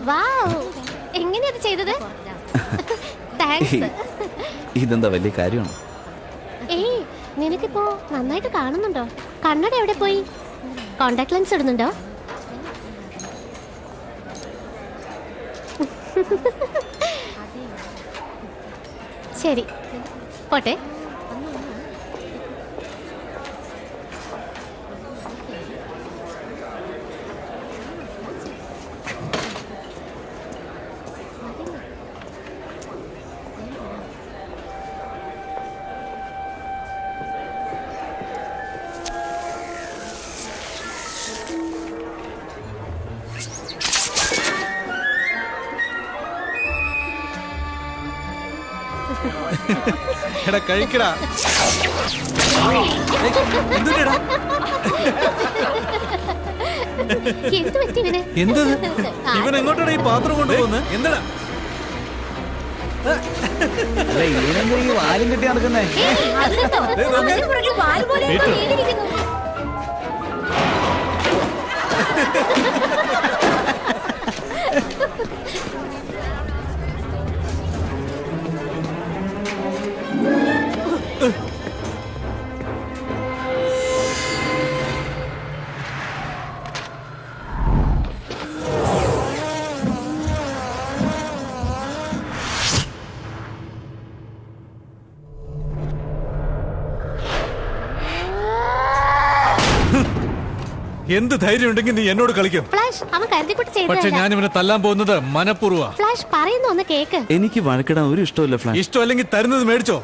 വാവ് എങ്ങനെയാ അത് ചെയ്തത് താങ്ക്സ് ഇതെന്താ വലിയ കാര്യമാണ് ഏയ് നിനക്കിപ്പോ നന്നായിട്ട് കാണുന്നുണ്ടോ കണ്ണട എവിടെ പോയി കോണ്ടാക്ട് ലെൻസ് ഇടുന്നുണ്ടോ ശരി പോട്ടെ എടാ കഴിക്കടാ എന്ത് പറ്റി ഇവന് എന്തത് ഇവൻ എങ്ങോട്ടാണ് ഈ പാത്രം കൊണ്ടുപോകുന്നത് എന്താടാ അല്ല ഇവനെന്താ ഈ വാലും കെട്ടി നടക്കുന്നേ ഏയ്, അത് കണ്ടോ? അവന്റെ പുറകിൽ വാല് പോലെ എന്തോ വീണിരിക്കുന്നു. എന്ത് ധൈര്യം ഉണ്ടെങ്കിൽ നീ എന്നോട് കളിക്കും ഫ്ലാഷ് അവൻ കരുതിക്കൂട്ടി പക്ഷെ ചെയ്തതല്ല ഞാൻ ഇവനെ തല്ലാൻ പോകുന്നത് മനഃപൂർവ്വ ഫ്ലാഷ് പറയുന്ന ഒന്ന് കേക്ക് എനിക്ക് വഴക്കിടാൻ ഒരു ഇഷ്ടമില്ല ഫ്ലാഷ് ഇഷ്ടമല്ലെങ്കിൽ തരുന്നത് മേടിച്ചോ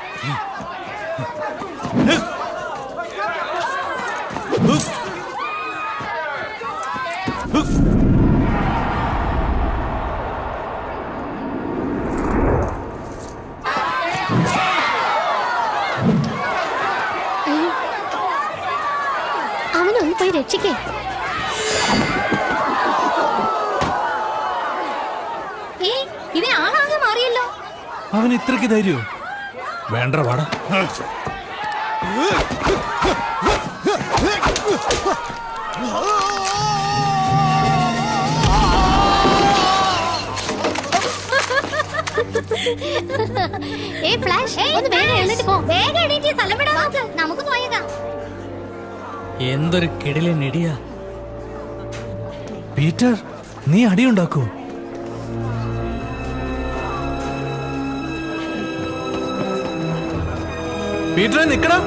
അയ്യോ. അവനൊന്ന് പോയി രക്ഷിക്കേ ഇവൻ ആളാകെ മാറിയല്ലോ അവൻ ഇത്രയ്ക്ക് ധൈര്യോ വേണ്ട വാടാ ഏ ഫ്ലാഷ് ഒന്ന് വേഗം എഴുന്നേറ്റ് പോ വേഗം എണീറ്റ് സ്ഥലം വിടാ നമുക്ക് പോയേക്കാം എന്തൊരു കിടിലൻ ഇടിയാ പീറ്റർ നീ അടിയുണ്ടാക്കൂ പീറ്ററെ നിക്കടാ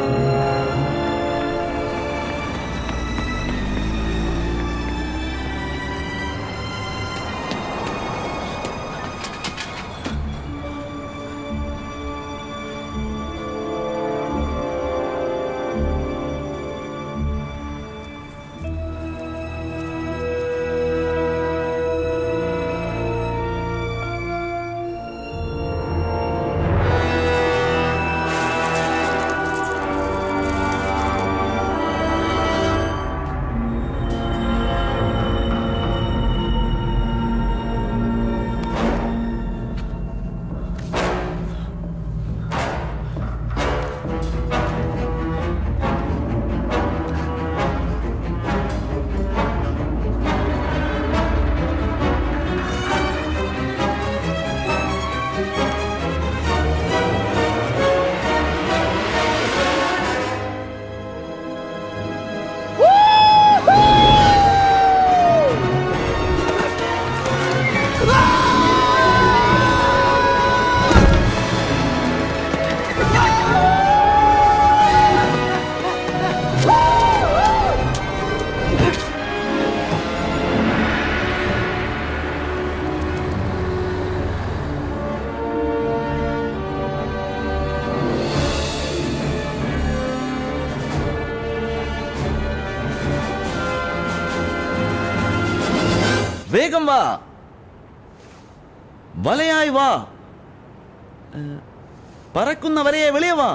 വേഗം വാ വലയായി വാ ഏ, പറക്കുന്ന വലയെ വെളിയെ വാ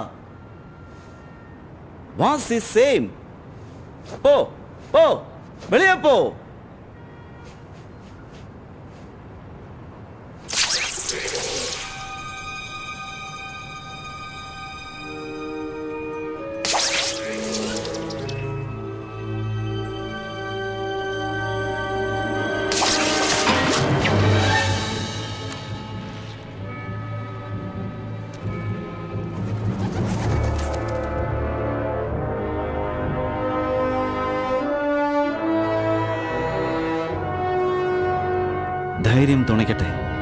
വാസ് ഇസ് സെയിം പോ പോ വെളിയെ പോ ധൈര്യം തുണയ്ക്കട്ടെ